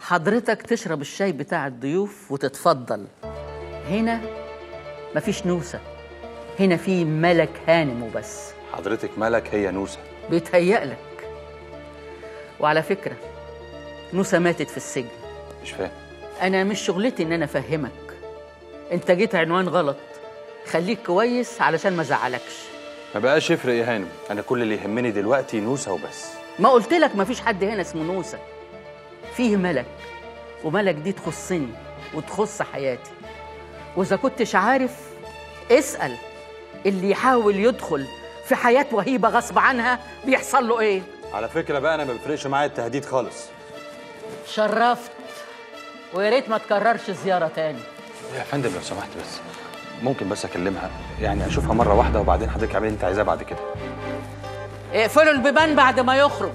حضرتك تشرب الشاي بتاع الضيوف وتتفضل هنا مفيش نوسة هنا في ملك هانم وبس حضرتك ملك هي نوسه بيتهيألك وعلى فكرة نوسة ماتت في السجن مش فاهم أنا مش شغلتي إن أنا أفهمك أنت جيت عنوان غلط خليك كويس علشان ما زعلكش ما بقاش يفرق يا هانم انا كل اللي يهمني دلوقتي نوسه وبس ما قلت لك مفيش حد هنا اسمه نوسة فيه ملك وملك دي تخصني وتخص حياتي وإذا كنتش عارف اسأل اللي يحاول يدخل في حياة وهيبة غصب عنها بيحصل له إيه على فكره بقى انا ما بيفرقش معايا التهديد خالص شرفت ويا ريت ما تكررش زيارة تاني يا فندم لو سمحت بس ممكن بس اكلمها يعني اشوفها مره واحده وبعدين حضرتك اعملي اللي انت عايزاه بعد كده اقفلوا البيبان بعد ما يخرج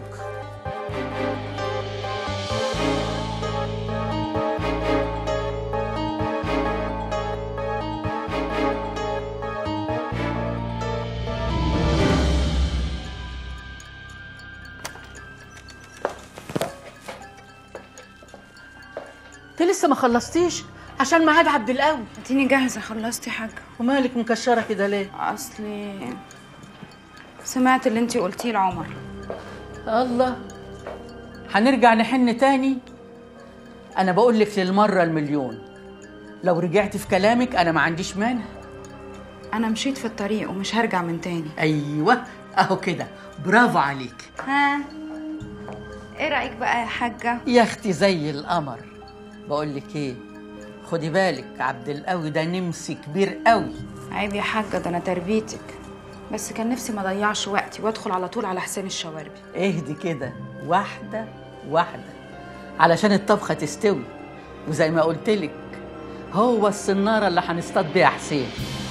انت لسه ما خلصتيش عشان ميعاد عبد القوي اديني جاهزة خلصت يا حاجة ومالك مكشره كده ليه اصلي سمعت اللي انتي قلتيه لعمر الله هنرجع نحن تاني انا بقول لك للمره المليون لو رجعت في كلامك انا ما عنديش مانع انا مشيت في الطريق ومش هرجع من تاني ايوه اهو كده برافو عليك ها ايه رأيك بقى يا حاجة يا اختي زي القمر بقول لك ايه خدي بالك عبد القوي ده نمسي كبير قوي عيب يا حاجة ده انا تربيتك بس كان نفسي ما اضيعش وقتي وادخل على طول على حسين الشواربي اهدي كده واحده واحده علشان الطبخه تستوي وزي ما قلت لك هو الصناره اللي هنصطاد بيها حسين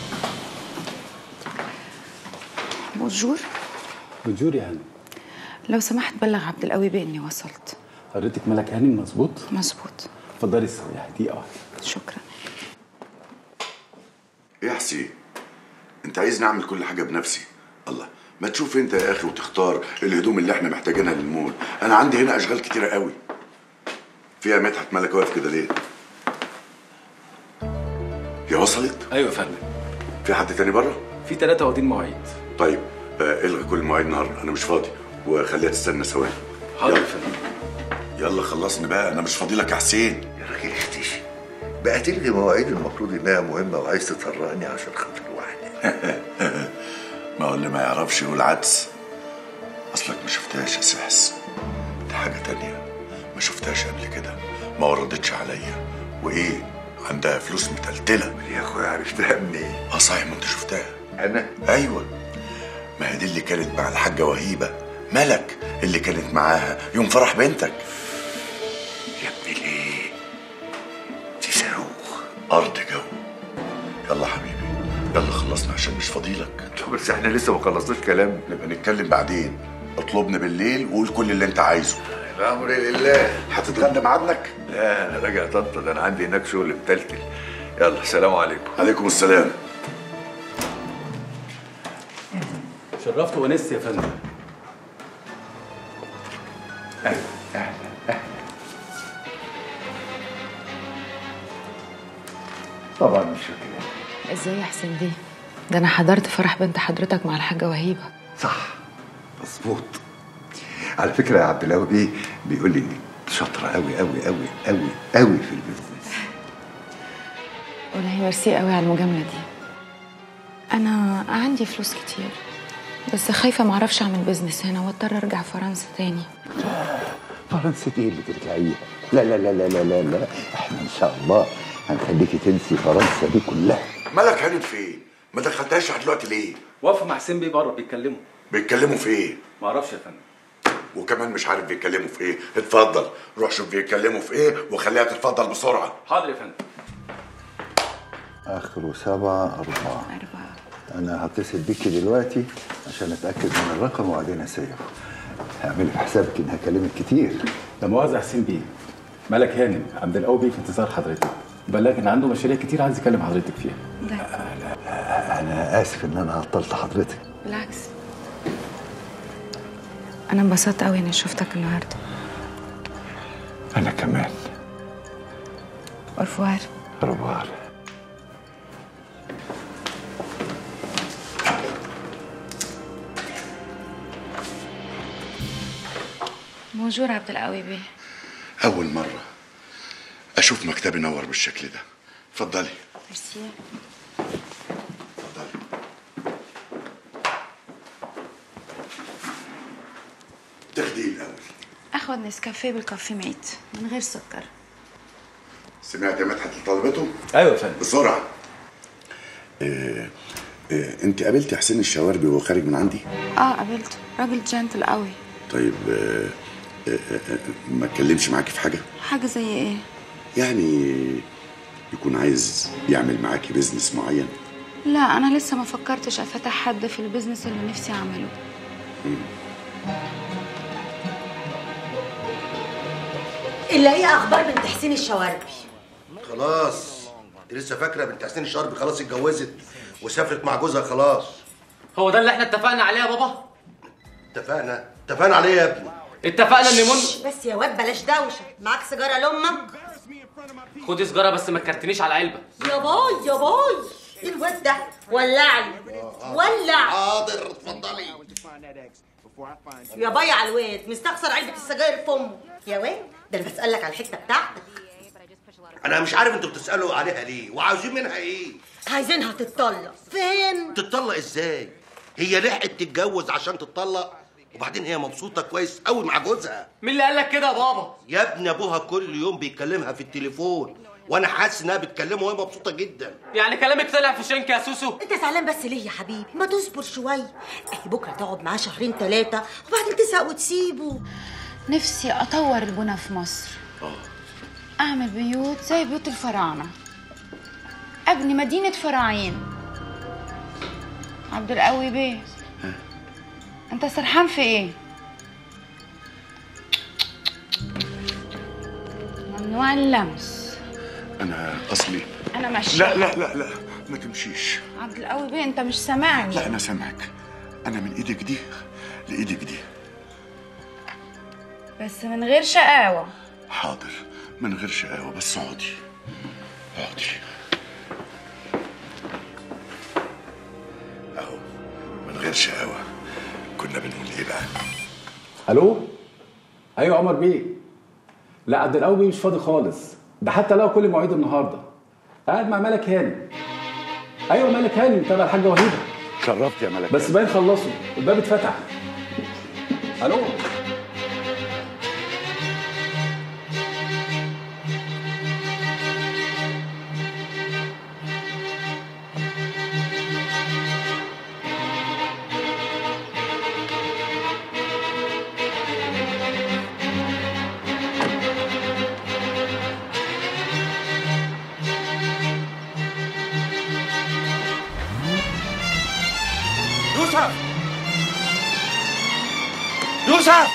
بونجور بونجور يا هانم لو سمحت بلغ عبد القوي باني وصلت حضرتك ملك هانم مظبوط مظبوط اتفضلي استريحي دقيقه واحده شكرا ايه يا حسين انت عايزني اعمل كل حاجه بنفسي الله ما تشوف انت يا اخي وتختار الهدوم اللي احنا محتاجينها للمول انا عندي هنا اشغال كتيره قوي فيها مدحت ملك واقف كده ليه هي وصلت ايوه يا فندم في حد تاني بره في ثلاثة واخدين مواعيد طيب آه الغي كل المواعيد النهارده انا مش فاضي وخليها تستنى ثواني حاضر يا يلا. فندم يلا خلصني بقى انا مش فاضي لك يا حسين يا راجل اختشي بقى تلغي مواعيد المفروض انها مهمه وعايز تطرقني عشان خاطر واحده ما هو اللي ما يعرفش يقول عدس اصلك ما شفتهاش يا سحس دي حاجه تانية ما شفتهاش قبل كده ما وردتش عليا وايه عندها فلوس متلتله يا اخويا عرفتها منين اه صحيح ما انت شفتها انا ايوه ما هي دي اللي كانت مع الحاجه وهيبه ملك اللي كانت معاها يوم فرح بنتك يا ابني ليه دي صاروخ ارض جو يلا حبيبي يلا خلصنا عشان مش فاضيلك طب بس احنا لسه ما خلصناش كلام نبقى نتكلم بعدين اطلبني بالليل وقول كل اللي انت عايزه الامر لله هتتغدى معادنك لا انا راجع طنطا ده انا عندي هناك شغل متلتل يلا سلام عليكم عليكم السلام شرفت وانست يا فندم طبعا مش فاكر ازاي يا حسين بيه ده انا حضرت فرح بنت حضرتك مع الحاجة وهيبة صح مظبوط على فكره يا عبد القوي بيه بيقول لي انك شاطره قوي قوي قوي قوي قوي في البيزنس والله ميرسي قوي على المجاملة دي انا عندي فلوس كتير بس خايفة معرفش اعمل بيزنس هنا واضطر ارجع فرنسا تاني فرنسا ايه اللي ترجعيها؟ لا لا لا لا لا لا لا احنا ان شاء الله هنخليكي تنسي فرنسا دي كلها مالك هانت فين ما دخلتهاش لحد دلوقتي ليه واقفة مع حسين بيه بره بيتكلموا بيتكلموا في ايه ما اعرفش يا فندم وكمان مش عارف بيتكلموا في ايه اتفضل روح شوف بيتكلموا في ايه وخليها تتفضل بسرعه حاضر يا فندم اخره سبعة أربعة أربعة أنا هتصل بيكي دلوقتي عشان أتأكد من الرقم وبعدين أسيبه اعملي في حسابك إني هكلمك كتير لا مؤاخذة حسين بيه ملك هانم عبد القوي بيه في انتظار حضرتك بلغ ان عنده مشاريع كتير عايز يكلم حضرتك فيها أنا آسف إن أنا عطلت حضرتك بالعكس انا انبسطت قوي اني شفتك النهارده أنا كمان اورفوار ربار بونجور عبد القوي بيه أول مرة أشوف مكتبي نور بالشكل ده اتفضلي ميرسي اتفضلي تاخدي ايه الأول؟ اخد نسكافيه بالكافيه ميت من غير سكر سمعت يا مدحت طلبته؟ ايوه يا فندم بسرعة إيه إيه انت قابلتي حسين الشواربي وهو خارج من عندي؟ اه قابلته راجل جنتل قوي طيب آه، آه، آه، ما اتكلمش معاكي في حاجة؟ حاجه زي ايه يعني يكون عايز يعمل معاكي بيزنس معين لا انا لسه ما فكرتش افتح حد في البيزنس اللي نفسي اعمله اللي هي اخبار بنت حسين الشواربي خلاص انت لسه فاكره بنت حسين الشربي خلاص اتجوزت وسافرت مع جوزها خلاص هو ده اللي احنا اتفقنا عليه يا بابا اتفقنا اتفقنا عليه يا ابني اتفقنا ان من بس يا واد بلاش دوشه معاك سيجاره لامك خدي سجاره بس ما تكرتنيش على علبه يا باي يا باي ايه الواد ده ولعي ولع حاضر اتفضلي يا باي على الواد مستخسر علبه السجاير في امه يا واد ده انا بسالك على الحته بتاعتك انا مش عارف انتوا بتسالوا عليها ليه وعاوزين منها ايه عايزينها تتطلق فين تتطلق ازاي هي لحقت تتجوز عشان تتطلق وبعدين هي مبسوطه كويس قوي مع جوزها مين اللي قال لك كده يا بابا يا ابني ابوها كل يوم بيكلمها في التليفون وانا حاسس انها بتكلمه وهي مبسوطه جدا يعني كلامك طلع في شنك يا سوسو انت زعلان بس ليه يا حبيبي ما تصبر شويه اهي بكره تقعد معاه شهرين ثلاثه وبعدين تزهق وتسيبه نفسي اطور البنا في مصر اعمل بيوت زي بيوت الفراعنه ابني مدينه فراعين عبد القوي بيه انت سرحان في ايه ممنوع اللمس انا اصلي انا ماشيه لا لا لا لا ما تمشيش عبد القوي بيه انت مش سامعني لا انا سامعك انا من ايدك دي لايدك دي بس من غير شقاوه حاضر من غير شقاوة بس اقعدي اقعدي اهو من غير شقاوة كنا بنقول ايه بقى الو ايوه عمر بيه لا عبد القوي بيه مش فاضي خالص ده حتى لو كل مواعيد النهارده قاعد مع ملك هانم ايوه ملك هانم تبع الحاجه وهيبه شرفت يا ملك بس باين خلصوا الباب اتفتح الو يوسف يوسف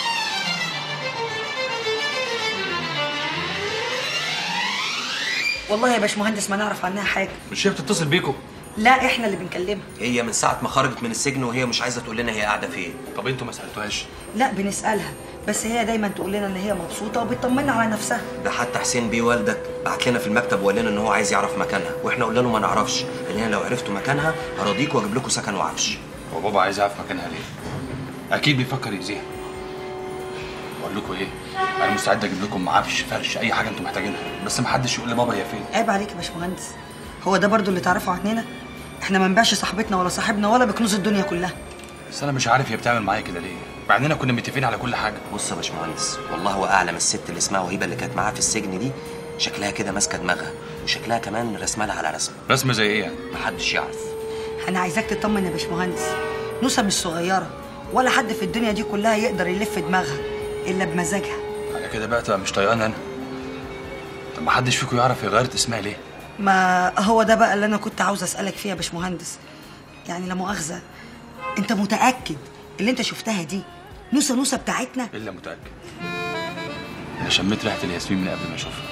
والله يا باشمهندس ما نعرف عنها حاجه مش هي بتتصل بيكم لا احنا اللي بنكلمها هي من ساعة ما خرجت من السجن وهي مش عايزة تقول لنا هي قاعدة فين طب انتوا ما سالتوهاش لا بنسالها بس هي دايما تقول لنا ان هي مبسوطه وبتطمنا على نفسها ده حتى حسين بيه والدك بعت لنا في المكتب وقال لنا ان هو عايز يعرف مكانها واحنا قلنا له ما نعرفش قال لنا لو عرفتوا مكانها هراضيكوا واجيب لكم سكن وعفش هو بابا عايز يعرف مكانها ليه اكيد بيفكر يأذيها بقول لكم ايه انا مستعد اجيب لكم عفش فرش اي حاجه انتوا محتاجينها بس ما حدش يقول لبابا هي فين عيب عليك يا باشمهندس هو ده برضو اللي تعرفه عننا احنا ما نبيعش صاحبتنا ولا صاحبنا ولا بكنوز الدنيا كلها بس انا مش عارف هي بتعمل معايا كده ليه مع اننا كنا متفقين على كل حاجه بص يا باشمهندس والله هو اعلم الست اللي اسمها وهيبه اللي كانت معاها في السجن دي شكلها كده ماسكه دماغها وشكلها كمان رسمه لها على رسمه رسمه زي ايه يعني محدش يعرف انا عايزاك تطمن يا باشمهندس نوسه مش صغيره ولا حد في الدنيا دي كلها يقدر يلف دماغها الا بمزاجها على كده بقى تبقى مش طايقاني انا طب ما حدش فيكم يعرف هي غيرت اسمها ليه ما هو ده بقى اللي انا كنت عاوز اسالك فيه يا باشمهندس يعني لا مؤاخذه انت متاكد اللي انت شفتها دي نوسه نوسه بتاعتنا الا متاكد انا شميت ريحه الياسمين من قبل ما اشوفها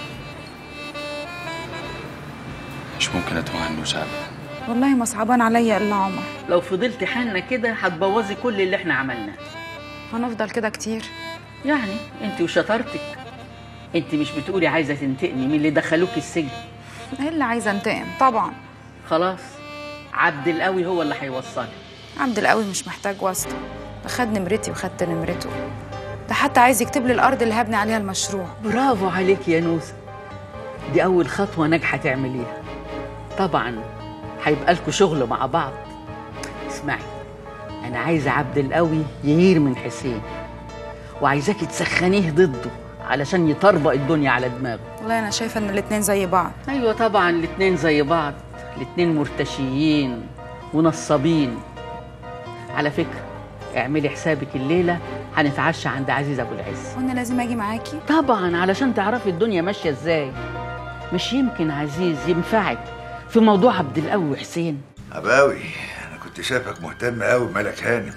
مش ممكن اتوه عن نوسه ابدا والله ما صعبان عليا الا عمر لو فضلت حالنا كده هتبوظي كل اللي احنا عملناه هنفضل كده كتير يعني انت وشطارتك انت مش بتقولي عايزه تنتقمي من اللي دخلوك السجن ايه اللي عايزه انتقم طبعا خلاص عبد القوي هو اللي هيوصلك عبد القوي مش محتاج واسطه ده خد نمرتي وخدت نمرته ده حتى عايز يكتب لي الارض اللي هبني عليها المشروع برافو عليك يا نوسة دي أول خطوة ناجحة تعمليها طبعا هيبقى لكم شغل مع بعض اسمعي أنا عايزة عبد القوي يغير من حسين وعايزاكي تسخنيه ضده علشان يطربق الدنيا على دماغه والله انا شايفه ان الاتنين زي بعض أيوة طبعا الاتنين زي بعض الاتنين مرتشيين ونصابين على فكرة اعملي حسابك الليلة هنتعشى عند عزيز أبو العز وانا لازم اجي معاكي طبعا علشان تعرفي الدنيا ماشيه ازاي مش يمكن عزيز ينفعك في موضوع عبد القوي وحسين عباوي انا كنت شايفك مهتم قوي بملك هانم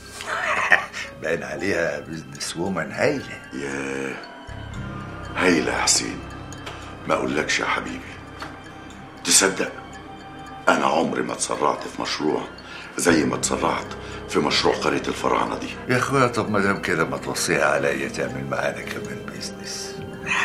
باين عليها بزنس وومن هايله ياه هايلة يا حسين ما اقولكش يا حبيبي تصدق انا عمري ما اتسرعت في مشروع زي ما اتسرعت في مشروع قرية الفراعنة دي يا اخويا طب ما دام كده ما توصيها عليا تعمل معانا كمان بيزنس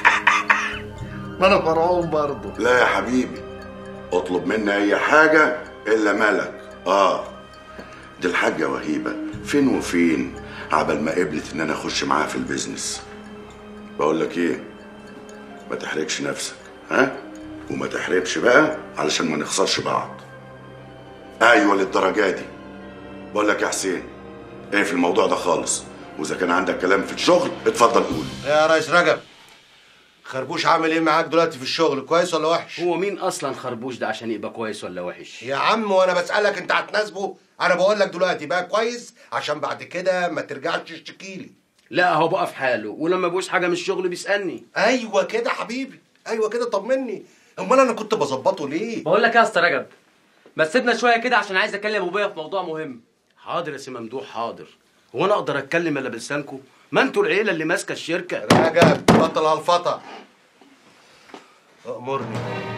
ما انا فرعون برضه لا يا حبيبي اطلب مني اي حاجة الا ملك اه دي الحاجة وهيبة فين وفين عبل ما قبلت ان انا اخش معاها في البيزنس بقول لك ايه ما تحرجش نفسك ها وما تحربش بقى علشان ما نخسرش بعض ايوه للدرجه دي بقول لك يا حسين ايه في الموضوع ده خالص واذا كان عندك كلام في الشغل اتفضل قول يا ريس رجب خربوش عامل ايه معاك دلوقتي في الشغل كويس ولا وحش هو مين اصلا خربوش ده عشان يبقى كويس ولا وحش يا عم وانا بسالك انت هتناسبه انا بقول لك دلوقتي بقى كويس عشان بعد كده ما ترجعش تشتكي لي لا هو بقى في حاله ولما بيبوس حاجه من الشغل بيسالني ايوه كده حبيبي ايوه كده طمني امال انا كنت بظبطه ليه بقول لك إيه يا اسطى رجب ما تسيبنا شويه كده عشان عايز اكلم ابويا في موضوع مهم حاضر يا سي ممدوح حاضر هو انا اقدر اتكلم الا بلسانكم ما انتوا العيله اللي ماسكه الشركه رجب بطل هالفطه امرني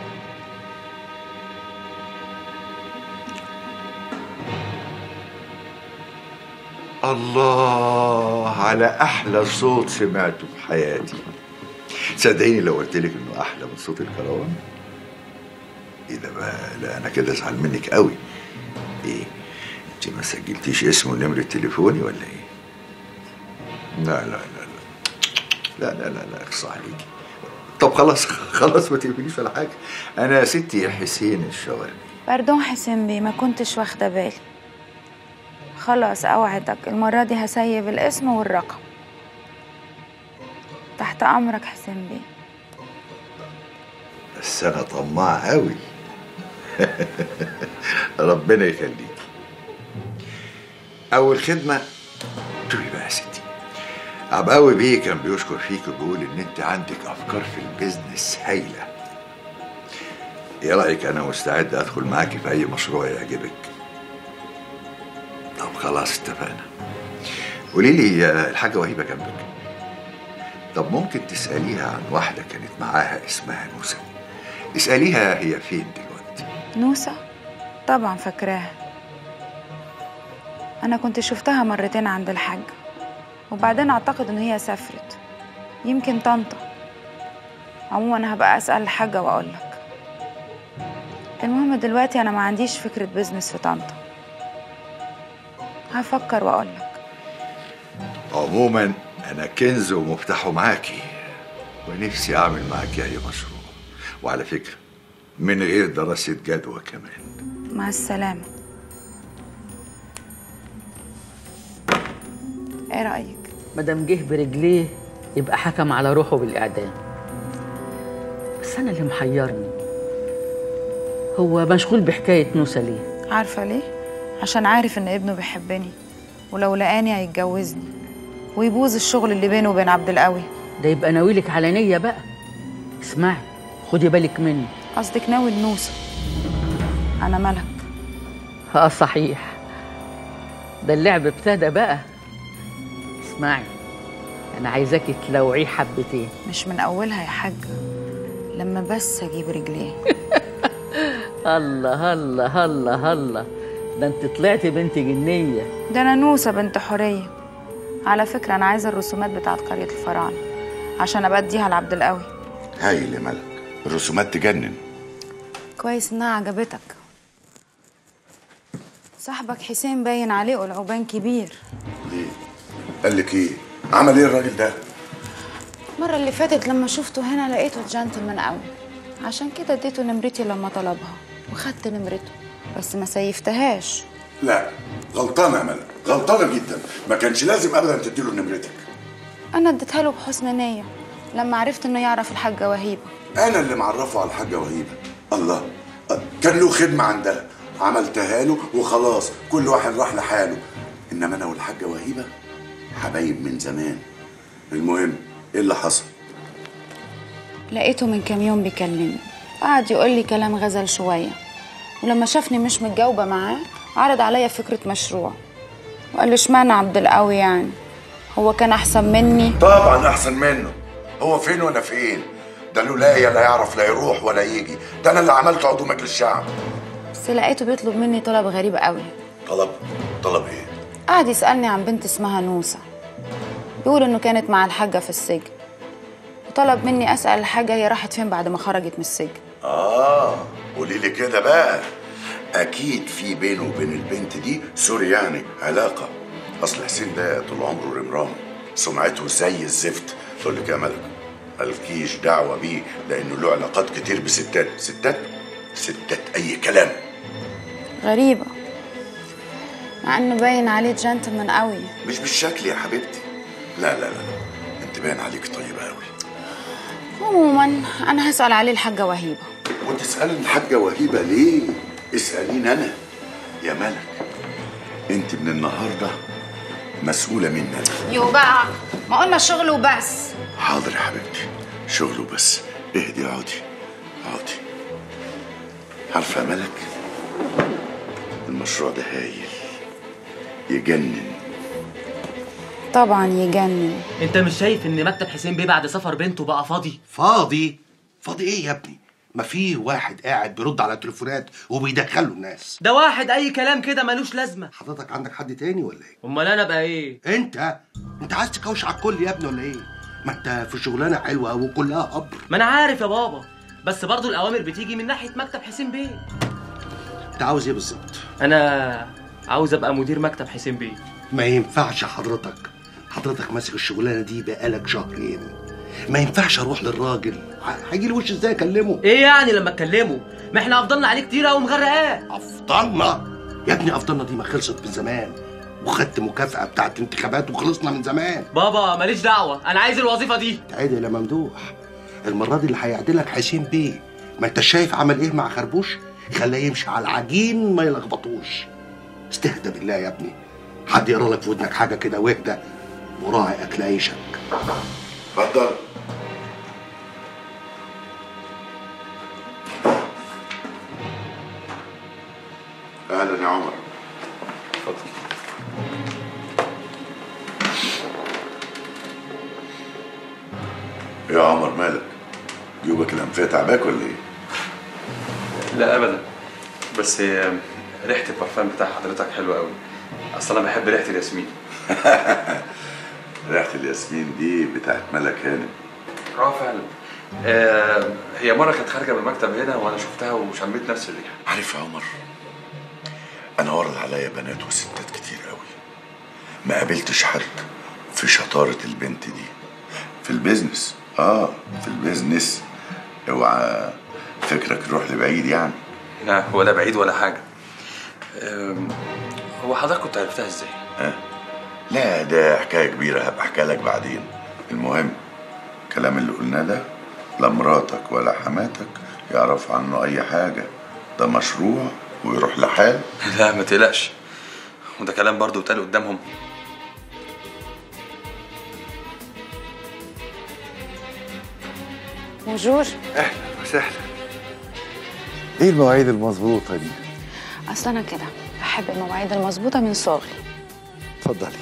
الله على احلى صوت سمعته في حياتي صدقيني لو قلت لك انه احلى من صوت الكروان ايه ده بقى لا انا كده ازعل منك قوي ايه انت ما سجلتيش اسمه ونمرة تليفوني ولا ايه لا لا لا لا لا لا لا لا اقصى عليكي طب خلاص خلاص ما تقفليش ولا حاجه انا يا ستي حسين الشوالي باردون حسين بيه ما كنتش واخده بالي خلاص اوعدك المره دي هسيب الاسم والرقم تحت امرك حسين بيه بس انا طماع قوي ربنا يخليك اول خدمه تقولي بقى يا ستي عبقاوي بيه كان بيشكر فيك وبيقول ان انت عندك افكار في البيزنس هايله ايه رايك انا مستعد ادخل معاكي في اي مشروع يعجبك طب خلاص اتفقنا قولي لي آه، الحاجه وهيبه جنبك طب ممكن تساليها عن واحده كانت معاها اسمها نوسه اساليها هي فين دلوقتي نوسة طبعا فاكراها انا كنت شفتها مرتين عند الحاج وبعدين اعتقد ان هي سافرت يمكن طنطا عموما انا هبقى اسال الحاجه واقول لك المهم دلوقتي انا ما عنديش فكره بيزنس في طنطا هفكر واقول لك عموما انا كنز ومفتاحه معاكي ونفسي اعمل معاكي اي مشروع وعلى فكره من غير دراسه جدوى كمان مع السلامه ايه رايك مادام جه برجليه يبقى حكم على روحه بالإعدام بس أنا اللي محيرني هو مشغول بحكاية نوسة ليه؟ عارفه ليه عشان عارف ان ابنه بيحبني ولو لقاني هيتجوزني ويبوظ الشغل اللي بينه وبين عبد القوي ده يبقى ناويلك على نية بقى اسمعي خدي بالك مني قصدك ناوي النوسه انا ملك اه صحيح ده اللعب ابتدى بقى اسمعي انا عايزاكي تلوعيه حبتين مش من اولها يا حاج لما بس اجيب رجليه الله الله الله الله ده انت طلعتي بنت جنيه ده انا نوسه بنت حوريه على فكره انا عايزه الرسومات بتاعت قريه الفراعنه عشان ابقى اديها لعبد القوي هايل يا ملك الرسومات تجنن كويس انها عجبتك صاحبك حسين باين عليه قلعوبان كبير ليه قال لك ايه عمل ايه الراجل ده المرة اللي فاتت لما شفته هنا لقيته جنتلمان قوي عشان كده اديته نمرتي لما طلبها وخدت نمرته بس ما سيفتهاش لا غلطانه يا ملك غلطانه جدا ما كانش لازم ابدا تديله نمرتك انا اديتها له بحسن نية لما عرفت انه يعرف الحاجة وهيبة انا اللي معرفه على الحاجه وهيبه الله كان له خدمه عندها عملتها له وخلاص كل واحد راح لحاله انما انا والحاجه وهيبه حبايب من زمان المهم ايه اللي حصل لقيته من كام يوم بيكلمني قعد يقول لي كلام غزل شوية ولما شافني مش متجاوبة معاه عرض عليا فكرة مشروع وقال لي اشمعنى عبد القوي يعني هو كان أحسن مني طبعا احسن منه هو فين وانا فين ده لولايا لا يعرف لا يروح ولا يجي ده انا اللي عملته عضو مجلس الشعب بس لقيته بيطلب مني طلب غريب قوي طلب طلب ايه قعد يسألني عن بنت اسمها نوسة بيقول إنه كانت مع الحاجة في السجن وطلب مني أسأل الحاجة هي راحت فين بعد ما خرجت من السجن اه قولي لي كده بقى اكيد في بينه وبين البنت دي سوري يعني علاقه اصل حسين ده طول عمره رمرام سمعته زي الزفت بقول لك يا ملك مالكيش دعوه بيه لانه له علاقات كتير بستات ستات ستات اي كلام غريبة مع إنه باين عليه جنتلمان قوي مش بالشكل يا حبيبتي لا لا لا انت باين عليك طيبه قوي عموما أنا هسأل عليه الحاجة وهيبة وتسالي الحاجه وهيبه ليه اساليني انا يا ملك انت من النهارده مسؤوله مني انا يو بقى ما قلنا شغل وبس حاضر يا حبيبتي شغله بس اهدي اقعدي اقعدي عارفه يا ملك المشروع ده هايل يجنن طبعا يجنن انت مش شايف ان مكتب حسين بيه بعد سفر بنته بقى فاضي فاضي فاضي ايه يا ابني ما في واحد قاعد بيرد على التليفونات وبيدخله الناس ده واحد اي كلام كده ملوش لازمه حضرتك عندك حد تاني ولا ايه امال انا بقى ايه انت انت عايز تكوش على الكل يا ابني ولا ايه ما انت في شغلانه حلوه وكلها قبر ما انا عارف يا بابا بس برضو الاوامر بتيجي من ناحيه مكتب حسين بيه انت عاوز ايه بالظبط انا عاوز ابقى مدير مكتب حسين بيه ما ينفعش حضرتك حضرتك ماسك الشغلانه دي بقالك شهرين ما ينفعش اروح للراجل ه- هيجي لي وش ازاي اكلمه ايه يعني لما اتكلمه ما احنا افضلنا عليه كتير قوي مغرقاه افضلنا يا ابني افضلنا دي ما خلصت من زمان وخدت مكافأة بتاعت انتخابات وخلصنا من زمان بابا ماليش دعوه انا عايز الوظيفه دي تعالى يا ممدوح المرة دي اللي هيعدلك حسين بيه ما انت شايف عمل ايه مع خربوش خلاه يمشي على العجين ما يلخبطوش استهدى بالله يا ابني حد يقرا لك في ودنك حاجة كده واهدى وراعي اكل عيشك اتفضل اهلا يا عمر اتفضل يا عمر مالك جيوبك الانفيه تعباك ولا ايه لا ابدا بس آه، ريحه البرفان بتاع حضرتك حلوه قوي اصل انا بحب ريحه الياسمين ريحه الياسمين دي بتاعت ملك هانم اه فعلا آه هي مره كانت خارجه من المكتب هنا وانا شفتها وشميت نفس الريحه عارف يا عمر انا ورد عليا بنات وستات كتير قوي ما قابلتش حد في شطارة البنت دي في البيزنس اه في البيزنس اوعى فكرك يروح لبعيد يعني لا ولا بعيد ولا حاجه آم، هو حضرتك كنت عرفتها ازاي ها لا ده حكاية كبيرة هبقى احكي لك بعدين المهم الكلام اللي قلناه ده لا مراتك ولا حماتك يعرف عنه اي حاجة ده مشروع ويروح لحال لا ما تقلقش وده كلام برضه اتقال قدامهم بونجور اهلا وسهلا ايه المواعيد المظبوطه دي أصل أنا كده بحب المواعيد المظبوطة من صغري اتفضلي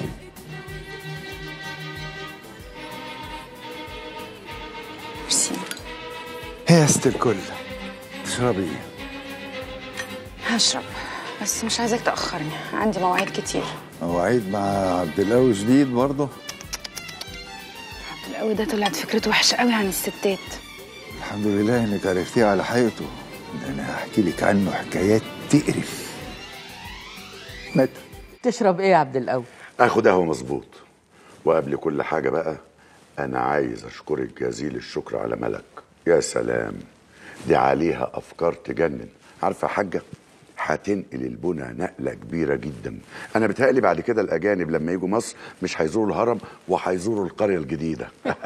ميرسي هي ست الكل تشربي ايه هشرب بس مش عايزاك تأخرني عندي مواعيد كتير مواعيد مع عبد الله جديد برضه القوي ده طلعت فكرته وحشه قوي عن الستات الحمد لله انك عرفتيه على حقيقته انا هحكي لك عنه حكايات تقرف مات تشرب ايه يا عبد القوي اخد قهوه مظبوط وقبل كل حاجه بقى انا عايز اشكرك جزيل الشكر على ملك يا سلام دي عليها افكار تجنن عارفه يا حاجه هتنقل البنى نقله كبيره جدا انا بتهيألي بعد كده الاجانب لما يجوا مصر مش هيزوروا الهرم وهيزوروا القريه الجديده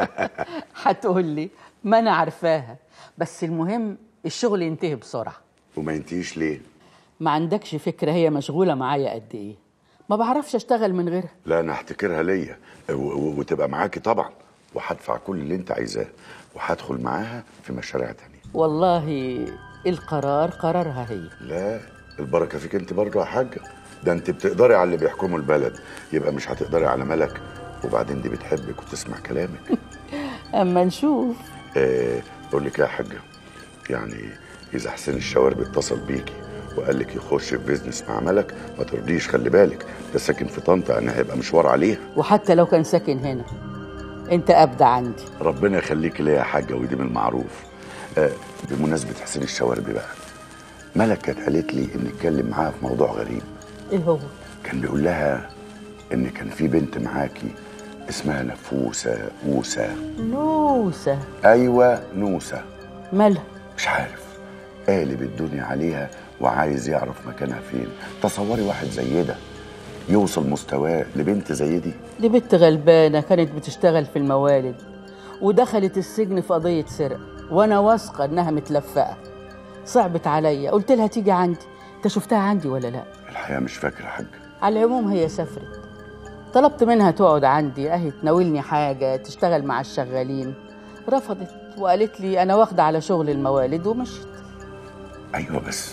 هتقول لي ما انا عارفاها بس المهم الشغل ينتهي بسرعه وما ينتهيش ليه ما عندكش فكره هي مشغوله معايا قد ايه ما بعرفش اشتغل من غيرها لا انا هحتكرها ليا و- و- وتبقى معاكي طبعا وهدفع كل اللي انت عايزاه وهدخل معاها في مشاريع تانية والله القرار قرارها هي لا البركه فيك انت برضه يا حاجه ده انت بتقدري على اللي بيحكموا البلد يبقى مش هتقدري على ملك وبعدين دي بتحبك وتسمع كلامك اما نشوف آه، اقول لك إيه يا حاجه يعني اذا حسين الشوارب اتصل بيكي وقال لك يخش في بيزنس مع ملك ما ترضيش خلي بالك ده ساكن في طنطا يعني هيبقى مشوار عليها وحتى لو كان ساكن هنا انت ابدع عندي ربنا يخليك ليا يا حاجه ودي من المعروف آه بمناسبه حسين الشواربي بقى ملك كانت قالت لي ان اتكلم معاها في موضوع غريب ايه هو كان بيقول لها ان كان في بنت معاكي اسمها نفوسه موسى نوسه ايوه نوسه مالها مش عارف قالب الدنيا عليها وعايز يعرف مكانها فين تصوري واحد زي ده يوصل مستواه لبنت زي دي دي بنت غلبانه كانت بتشتغل في الموالد ودخلت السجن في قضيه سرقه وانا واثقه انها متلفقه صعبت عليا قلت لها تيجي عندي انت شفتها عندي ولا لا الحقيقه مش فاكره يا حاج على العموم هي سافرت طلبت منها تقعد عندي اهي تناولني حاجه تشتغل مع الشغالين رفضت وقالت لي انا واخده على شغل الموالد ومشيت ايوه بس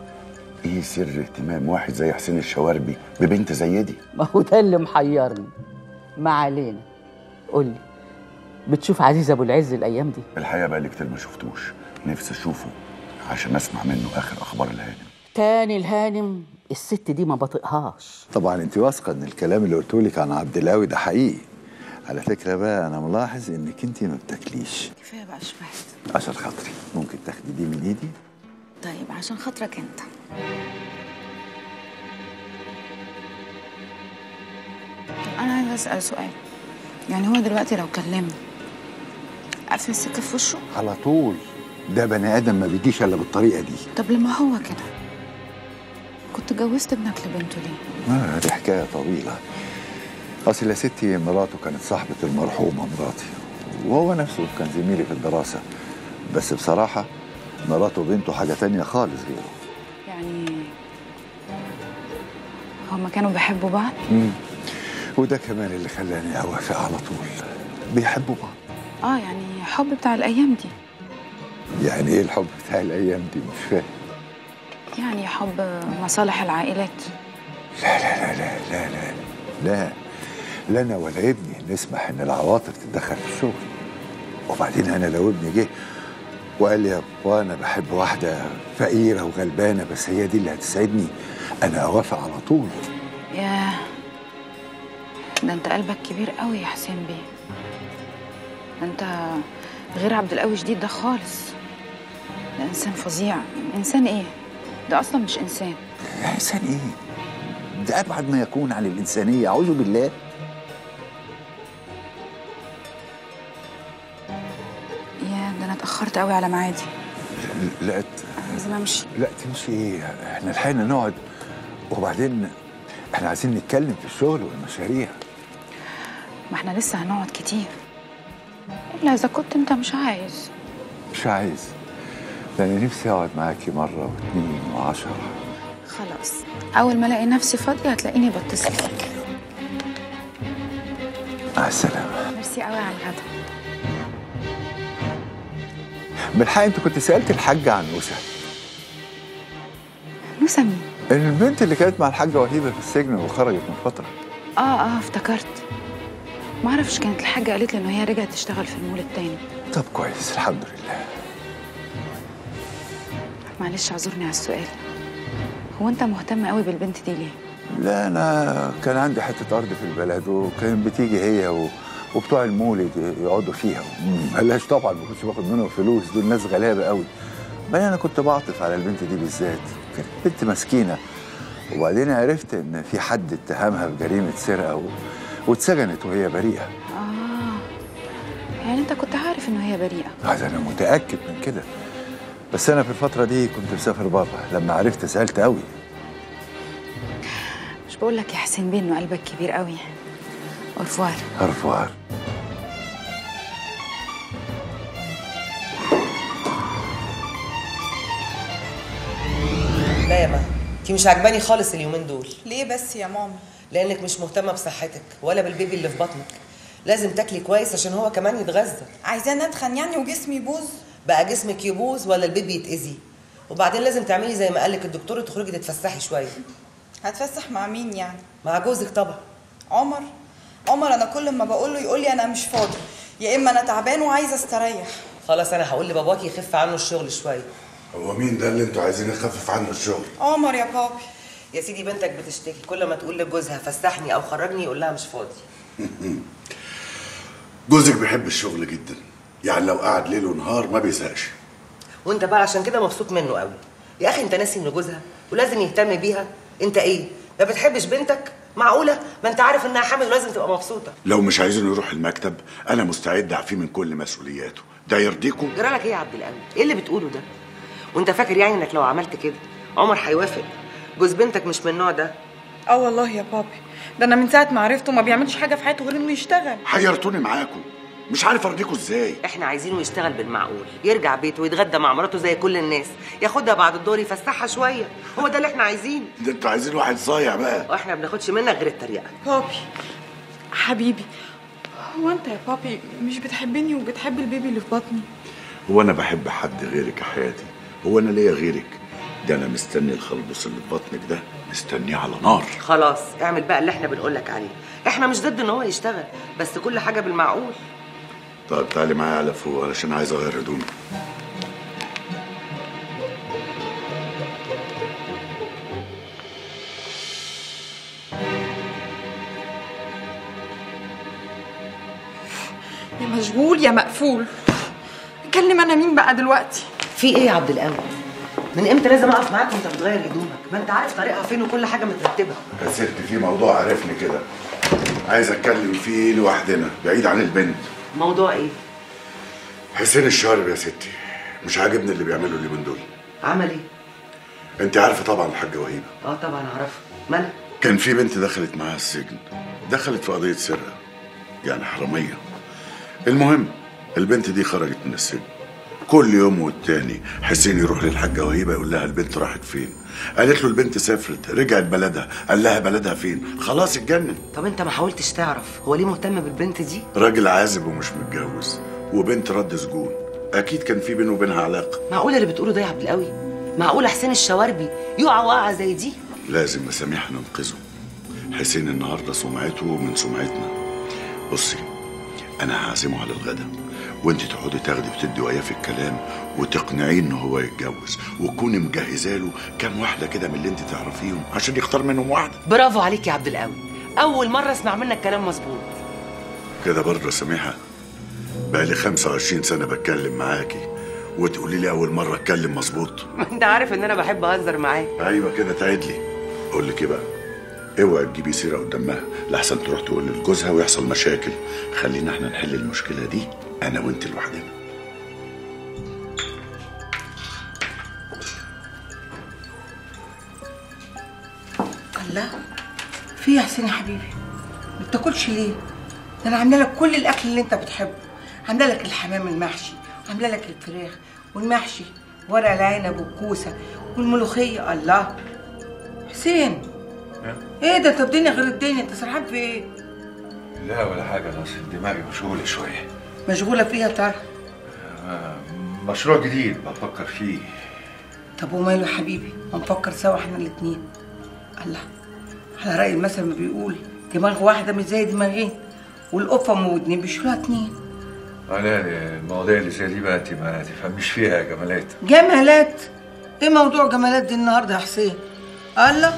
ايه سر اهتمام واحد زي حسين الشواربي ببنت زي دي ما هو ده اللي محيرني ما علينا قول لي بتشوف عزيز ابو العز الايام دي الحقيقه بقى لي كتير ما شفتوش نفسي اشوفه عشان اسمع منه اخر اخبار الهانم تاني الهانم الست دي ما بطيقهاش طبعا انت واثقه ان الكلام اللي قلته لك عن عبد القوي ده حقيقي على فكره بقى انا ملاحظ انك انت ما بتاكليش كفايه بقى شبعت عشان خاطري ممكن تاخدي دي من ايدي طيب عشان خاطرك انت طب انا عايزه اسال سؤال يعني هو دلوقتي لو كلمني اقفل السكه في وشه على طول ده بني ادم ما بيجيش الا بالطريقه دي طب لما هو كده كنت جوزت ابنك لبنته ليه آه دي حكايه طويله اصل يا ستي مراته كانت صاحبه المرحومه مراتي وهو نفسه كان زميلي في الدراسه بس بصراحه مراته وبنته حاجه تانية خالص غيره يعني هما كانوا بيحبوا بعض مم. وده كمان اللي خلاني اوافق على طول بيحبوا بعض اه يعني حب بتاع الايام دي يعني ايه الحب بتاع الايام دي مش فاهم يعني حب مصالح العائلات لا لا لا لا لا لا لا لا انا ولا ابني نسمح ان العواطف تتدخل في الشغل وبعدين انا لو ابني جه وقال لي يا بابا انا بحب واحده فقيره وغلبانه بس هي دي اللي هتسعدني انا اوافق على طول ياه ده انت قلبك كبير قوي يا حسين بيه ده انت غير عبد القوي جديد ده خالص ده انسان فظيع انسان ايه ده اصلا مش انسان انسان ايه ده ابعد ما يكون عن الانسانيه اعوذ بالله يا ده انا اتاخرت قوي على ميعادي لا لازم امشي لا تمشي ايه احنا لحقنا نقعد وبعدين احنا عايزين نتكلم في الشغل والمشاريع ما احنا لسه هنقعد كتير الا اذا كنت انت مش عايز مش عايز ده انا نفسي اقعد معاكي مره واثنين وعشرة خلاص اول ما الاقي نفسي فاضيه هتلاقيني بتصل بيك مع السلامه ميرسي قوي على الغدا بالحق انت كنت سالت الحاجه عن نوسه نوسة مين البنت اللي كانت مع الحاجه وهيبه في السجن وخرجت من فتره اه اه افتكرت ما اعرفش كانت الحاجه قالت لي ان هي رجعت تشتغل في المول التاني طب كويس الحمد لله معلش اعذرني على السؤال هو انت مهتم قوي بالبنت دي ليه لا انا كان عندي حته ارض في البلد وكانت بتيجي هي و... وبتوع المولد يقعدوا فيها بلاش طبعا ما كنتش باخد منهم فلوس دول ناس غلابه قوي بل انا كنت بعطف على البنت دي بالذات كانت بنت مسكينه وبعدين عرفت ان في حد اتهمها بجريمه سرقه و... واتسجنت وهي بريئه اه يعني انت كنت عارف انه هي بريئه هذا انا متاكد من كده بس انا في الفتره دي كنت مسافر بره لما عرفت سالت قوي مش بقول لك يا حسين بيه انه قلبك كبير قوي اورفوار ارفوار لا يا مها انت مش عجباني خالص اليومين دول ليه بس يا ماما لانك مش مهتمه بصحتك ولا بالبيبي اللي في بطنك لازم تاكلي كويس عشان هو كمان يتغذى عايزاه اتخن يعني وجسمي يبوظ بقى جسمك يبوظ ولا البيبي يتاذي وبعدين لازم تعملي زي ما قالك الدكتور تخرجي تتفسحي شويه هتفسح مع مين يعني مع جوزك طبعا عمر عمر انا كل ما بقول له يقول لي انا مش فاضي يا اما انا تعبان وعايزه استريح خلاص انا هقول لباباكي يخف عنه الشغل شويه هو مين ده اللي انتوا عايزين يخفف عنه الشغل عمر يا بابي يا سيدي بنتك بتشتكي كل ما تقول لجوزها فسحني او خرجني يقول لها مش فاضي جوزك بيحب الشغل جدا يعني لو قعد ليل ونهار ما بيزهقش وانت بقى عشان كده مبسوط منه قوي يا اخي انت ناسي انه جوزها ولازم يهتم بيها انت ايه ما بتحبش بنتك معقوله ما انت عارف انها حامل ولازم تبقى مبسوطه لو مش عايزينه يروح المكتب انا مستعد اعفيه من كل مسؤولياته ده يرضيكم جرالك ايه يا عبد القوي ايه اللي بتقوله ده وانت فاكر يعني انك لو عملت كده عمر هيوافق جوز بنتك مش من النوع ده اه والله يا بابي ده انا من ساعه ما عرفته ما بيعملش حاجه في حياته غير انه يشتغل حيرتوني معاكم مش عارف ارضيكم ازاي احنا عايزينه يشتغل بالمعقول يرجع بيته ويتغدى مع مراته زي كل الناس ياخدها بعد الدور يفسحها شويه هو ده اللي احنا عايزينه ده انتوا عايزين واحد صايع بقى واحنا ما بناخدش منك غير التريقه بابي حبيبي هو انت يا بابي مش بتحبني وبتحب البيبي اللي في بطني هو انا بحب حد غيرك يا حياتي هو انا ليا غيرك ده انا مستني الخلبص اللي في بطنك ده مستنيه على نار خلاص اعمل بقى اللي احنا بنقولك عليه احنا مش ضد ان هو يشتغل بس كل حاجه بالمعقول طيب تعالي معايا على فوق علشان عايز اغير هدومي يا مشغول يا مقفول اكلم انا مين بقى دلوقتي في ايه يا عبد القوي من امتى لازم اقف معاك وانت بتغير هدومك ما انت عارف طريقها فين وكل حاجه مترتبه يا ست في موضوع عرفني كده عايز اتكلم فيه لوحدنا بعيد عن البنت موضوع ايه حسين الشارب يا ستي مش عاجبني اللي بيعمله اليومين دول عمل ايه انت عارفه طبعا الحاجه وهيبه اه طبعا اعرفها مالها كان في بنت دخلت معاها السجن دخلت في قضيه سرقه يعني حراميه المهم البنت دي خرجت من السجن كل يوم والتاني حسين يروح للحاجة وهيبة يقول لها البنت راحت فين قالت له البنت سافرت رجعت بلدها قال لها بلدها فين خلاص اتجنن طب انت ما حاولتش تعرف هو ليه مهتم بالبنت دي راجل عازب ومش متجوز وبنت رد سجون اكيد كان في بينه وبينها علاقه معقول اللي بتقوله ده يا عبد القوي معقول حسين الشواربي يقع وقعه زي دي لازم مساميح ننقذه حسين النهارده سمعته من سمعتنا بصي انا هعزمه على الغدا وانت تقعدي تاخدي وتدي وياه في الكلام وتقنعيه ان هو يتجوز وتكوني مجهزه له كام واحده كده من اللي انت تعرفيهم عشان يختار منهم واحده برافو عليك يا عبد القوي اول مره اسمع منك كلام مظبوط كده برضه يا سميحه بقالي 25 سنه بتكلم معاكي وتقولي لي اول مره اتكلم مظبوط انت عارف ان انا بحب اهزر معاك ايوه كده تعيد لي اقول لك ايه بقى اوعي تجيبي سيره قدامها لحسن تروح تقول لجوزها ويحصل مشاكل خلينا احنا نحل المشكله دي انا وانت لوحدنا الله في يا حسين يا حبيبي ما بتاكلش ليه ده انا عامله لك كل الاكل اللي انت بتحبه عامله لك الحمام المحشي عامله لك الفراخ والمحشي ورق العنب والكوسه والملوخيه الله حسين ايه ده انت الدنيا غير الدنيا انت سرحان في ايه لا ولا حاجة ناصر دماغي مشغولة شوية مشغوله في ايه يا ترى آه، مشروع جديد بفكر فيه طب وماله يا حبيبي ما نفكر سوا احنا الاتنين الله على رأي المثل ما بيقول دماغ واحدة مش زي دماغين والقفة ام ودنين بيشيلوها اتنين أنا المواضيع اللي زي دي بقى انت ما تفهميش فيها يا جمالات جمالات ايه موضوع جمالات دي النهارده يا حسين الله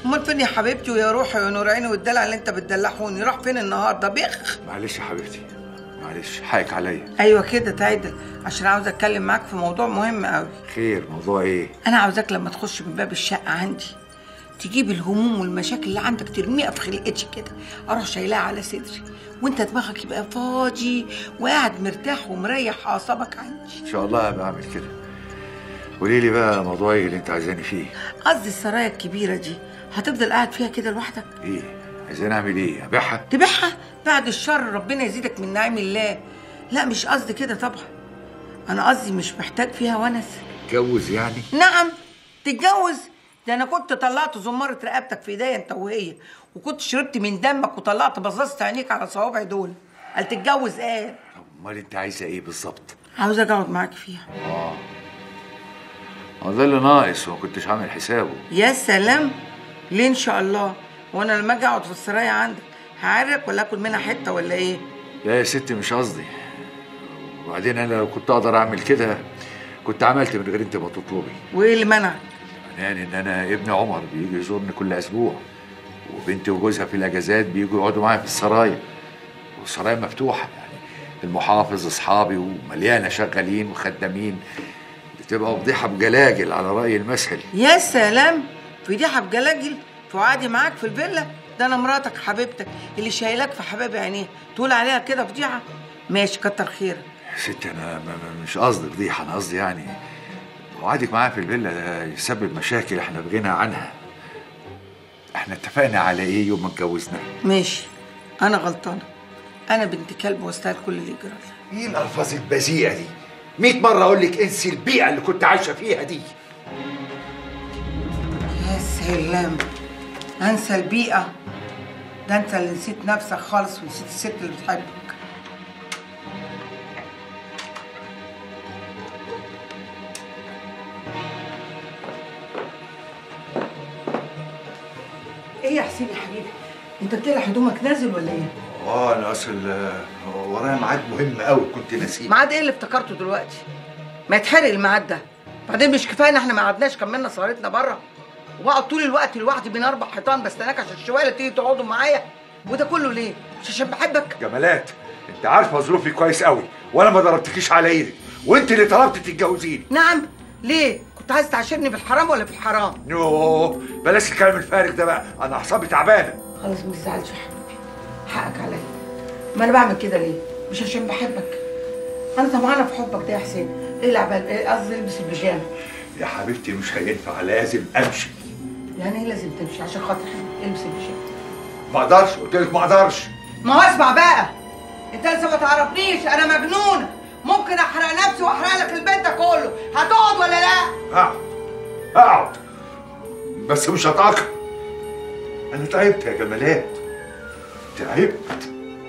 امال فين يا حبيبتي ويا روحي ويا نور عيني والدلع اللي انت بتدلعوني راح فين النهارده بخ معلش يا حبيبتي معلش حقك عليا ايوه كده تعدل عشان عاوز اتكلم معاك في موضوع مهم قوي خير موضوع ايه انا عاوزاك لما تخش من باب الشقه عندي تجيب الهموم والمشاكل اللي عندك ترميها في خلقتي كده اروح شايلاها على صدري وانت دماغك يبقى فاضي وقاعد مرتاح ومريح اعصابك عندي ان شاء الله هبقى اعمل كده قولي لي بقى موضوع ايه اللي انت عايزاني فيه قصدي السرايا الكبيره دي هتفضل قاعد فيها كده لوحدك ايه عايزاني اعمل ايه ابيعها تبيعها بعد الشر ربنا يزيدك من نعيم الله لا مش قصدي كده طبعا انا قصدي مش محتاج فيها ونس اتجوز يعني نعم تتجوز ده انا كنت طلعت زمارة رقبتك في ايديا انت وهي وكنت شربت من دمك وطلعت بصاصة عينيك على صوابعي دول قال تتجوز ايه امال انت عايزه ايه بالظبط عاوزة اقعد معاك فيها اه هو ده اللي ناقص وما كنتش عامل حسابه يا سلام ليه ان شاء الله وانا لما اجي اقعد في السرايا عندك هعرك ولا اكل منها حته ولا ايه لا يا ستي مش قصدي وبعدين انا لو كنت اقدر اعمل كده كنت عملت من غير انت ما تطلبي وايه اللي منعك يعني ان انا ابن عمر بيجي يزورني كل اسبوع وبنتي وجوزها في الاجازات بيجوا يقعدوا معايا في السرايا والسرايا مفتوحه يعني المحافظ اصحابي ومليانه شغالين وخدامين بتبقى فضيحه بجلاجل على راي المثل يا سلام فضيحه بجلاجل فؤادي معاك في الفيلا ده انا مراتك حبيبتك اللي شايلاك في حباب عينيه تقول عليها كده فضيحه ماشي كتر خيرك يا ستي انا م- م- مش قصدي فضيحه انا قصدي يعني وعدك معايا في الفيلا ده يسبب مشاكل احنا بغنى عنها احنا اتفقنا على ايه يوم ما اتجوزنا ماشي انا غلطانه انا بنت كلب واستاهل كل اللي يجرى لي. ايه الالفاظ البذيئه دي 100 مره اقول لك انسي البيئه اللي كنت عايشه فيها دي يا سلام انسى البيئه ده انت اللي نسيت نفسك خالص ونسيت الست اللي بتحبك ايه يا حسين يا حبيبي انت بتقلع هدومك نازل ولا ايه اه انا اصل آه، ورايا ميعاد مهم قوي كنت ناسيه ميعاد ايه اللي افتكرته دلوقتي ما يتحرق الميعاد ده بعدين مش كفايه ان احنا ما قعدناش كملنا سهرتنا بره وبقعد طول الوقت لوحدي بين اربع حيطان بستناك عشان الشويه اللي تيجي تقعدوا معايا وده كله ليه مش عشان بحبك جمالات انت عارفه ظروفي كويس قوي وانا ما ضربتكيش على ايدك وانت اللي طلبت تتجوزيني نعم ليه كنت عايز تعاشرني في الحرام ولا في الحرام يوه بلاش الكلام الفارغ ده بقى انا اعصابي تعبانه خلاص ما تزعلش يا حبيبي حقك عليا ما انا بعمل كده ليه مش عشان بحبك انا طمعانه في حبك ده يا حسين العب إيه قصدي البس البيجامه يا حبيبتي مش هينفع لازم امشي يعني ايه لازم تمشي عشان خاطر حبيبي البس البيجامه ما اقدرش قلت لك ما اقدرش ما هو اسمع بقى انت لسه ما تعرفنيش انا مجنونه ممكن احرق نفسي واحرق لك البيت ده كله هتقعد ولا لا اقعد اقعد بس مش هتأخر انا تعبت يا جمالات تعبت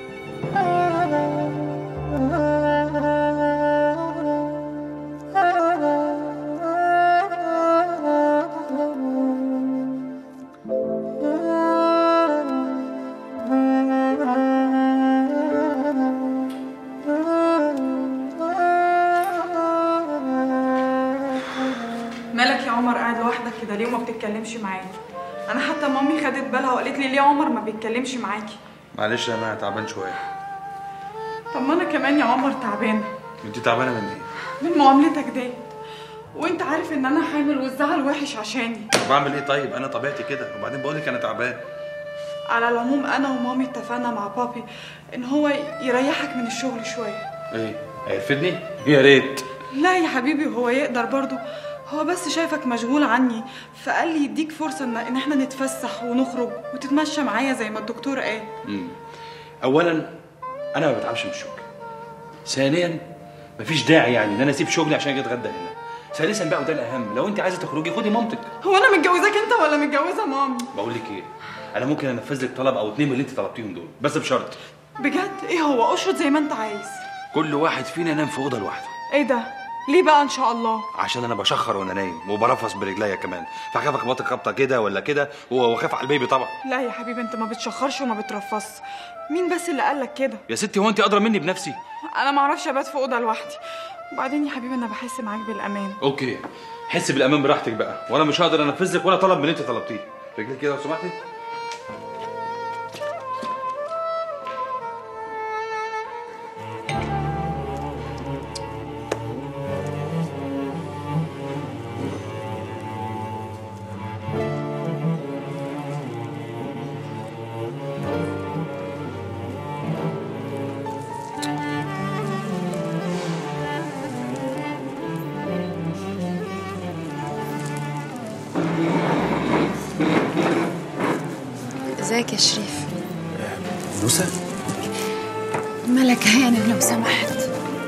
مالك يا عمر قاعد لوحدك كده ليه وما بتتكلمش معايا انا حتى مامي خدت بالها وقالت لي ليه عمر ما بيتكلمش معاكي معلش انا تعبان شويه طب ما انا كمان يا عمر تعبانه انت تعبانه من ايه من معاملتك ديت وانت عارف ان انا حامل والزعل وحش عشاني طب اعمل ايه طيب انا طبيعتي كده وبعدين بقول لك انا تعبان على العموم انا ومامي اتفقنا مع بابي ان هو يريحك من الشغل شويه ايه هيرفدني يا ريت لا يا حبيبي هو يقدر برضه هو بس شايفك مشغول عني فقال لي يديك فرصه ان ان احنا نتفسح ونخرج وتتمشى معايا زي ما الدكتور قال مم. اولا انا ما بتعبش من الشغل ثانيا مفيش داعي يعني ان انا اسيب شغلي عشان اجي اتغدى هنا ثالثا بقى وده الاهم لو انت عايزه تخرجي خدي مامتك هو انا متجوزاك انت ولا متجوزه مامي بقول لك ايه انا ممكن انفذ لك طلب او اتنين من اللي انت طلبتيهم دول بس بشرط بجد ايه هو اشرط زي ما انت عايز كل واحد فينا ينام في اوضه لوحده ايه ده ليه بقى ان شاء الله عشان انا بشخر وانا نايم وبرفص برجليا كمان فخاف اخبطك خبطه كده ولا كده واخاف على البيبي طبعا لا يا حبيبي انت ما بتشخرش وما بترفصش مين بس اللي قالك كده يا ستي هو انت ادرى مني بنفسي انا ما اعرفش ابات في اوضه لوحدي وبعدين يا حبيبي انا بحس معاك بالامان اوكي حس بالامان براحتك بقى وانا مش هقدر انفذ لك ولا طلب من اللي انت طلبتيه رجلي كده لو سمحتي ازيك يا شريف نوسة ملك هانم لو سمحت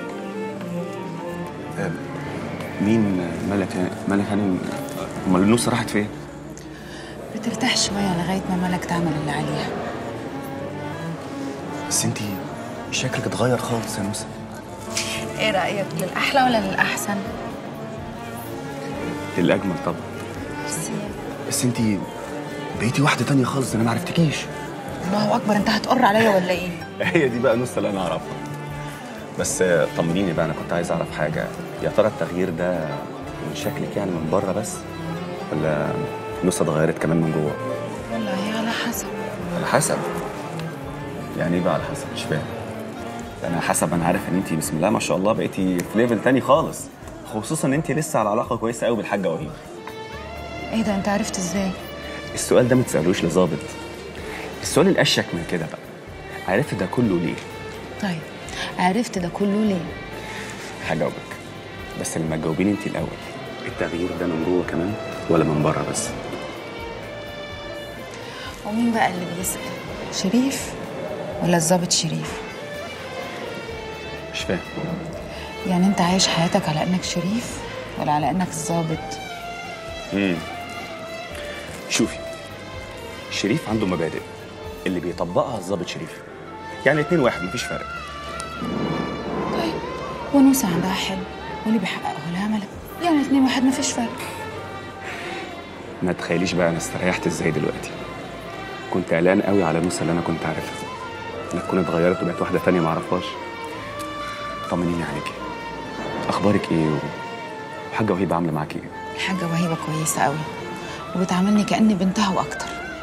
مين ملك ملك هانم امال نوسة راحت فين؟ بترتاح شوية لغاية ما ملك تعمل اللي عليها بس انتي شكلك اتغير خالص يا نوسة ايه رأيك للأحلى ولا للأحسن؟ الأجمل طبعا ميرسي بس انتي بقيتي واحدة تانية خالص انا ما عرفتكيش الله أكبر أنت هتقر عليا ولا إيه؟ هي دي بقى نوسة اللي انا اعرفها بس طمنيني بقى انا كنت عايز اعرف حاجة يا ترى التغيير ده من شكلك يعني من بره بس ولا نوسة اتغيرت كمان من جوه؟ والله على حسب على حسب يعني ايه بقى على حسب مش فاهم انا حسب انا عارف ان انت بسم الله ما شاء الله بقيتي في ليفل تاني خالص خصوصا ان انت لسه على علاقه كويسه قوي بالحاجه وهيب إيه ده أنت عرفت إزاي؟ السؤال ده ما تسالوش لظابط السؤال الاشك من كده بقى عرفت ده كله ليه طيب عرفت ده كله ليه؟ هجاوبك بس لما تجاوبيني انت الاول التغيير ده من جوه كمان ولا من بره بس ومين بقى اللي بيسأل؟ شريف ولا الظابط شريف؟ مش فاهم يعني أنت عايش حياتك على إنك شريف ولا على إنك الظابط؟ امم شوفي شريف عنده مبادئ اللي بيطبقها الظابط شريف يعني اتنين واحد مفيش فرق طيب ونوسة عندها حلم واللي بيحققه لها ملك يعني اتنين واحد مفيش فرق ما تخيليش بقى انا استريحت ازاي دلوقتي كنت قلقان قوي على نوسة اللي انا كنت عارفها لا تكون اتغيرت وبقت واحده تانية ما اعرفهاش طمنيني عليكي اخبارك ايه وحاجه وهيبه عامله معاكي ايه الحاجة وهيبة كويسة قوي وبتعاملني كأني بنتها وأكتر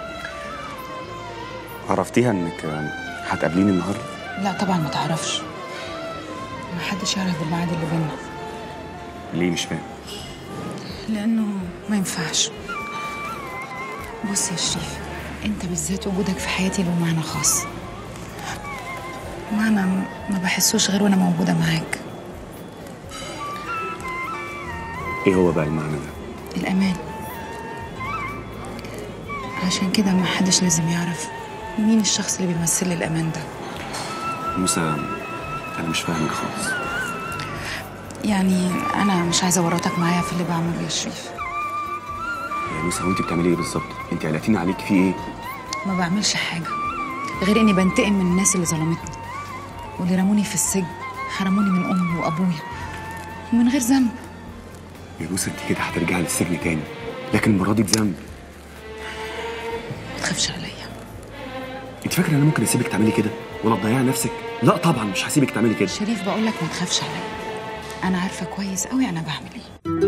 عرفتيها انك هتقابليني النهارده لا طبعا ما تعرفش ما حدش يعرف بالميعاد اللي بينا ليه مش فاهم لأنه ما ينفعش بص يا شريف أنت بالذات وجودك في حياتي له معنى خاص معنى ما بحسوش غير وأنا موجودة معاك ايه هو بقى المعنى ده الأمان عشان كده ما حدش لازم يعرف مين الشخص اللي بيمثل لي الأمان ده موسى انا مش فاهمك خالص يعني أنا مش عايزة ورطك معايا في اللي بعمله يا شريف يا موسى وانت بتعملي ايه بالظبط انت قلقتيني عليك في ايه ما بعملش حاجة غير إني بنتقم من الناس اللي ظلمتني واللي رموني في السجن حرموني من أمي وأبويا ومن غير ذنب يا موسى انت كده هترجعي للسجن تاني لكن المره دي بذنب ما تخافش عليا انت فاكره ان انا ممكن اسيبك تعملي كده ولا تضيعي نفسك لا طبعا مش هسيبك تعملي كده شريف بقول لك ما تخافش عليا أنا عارفة كويس قوي أنا بعمل إيه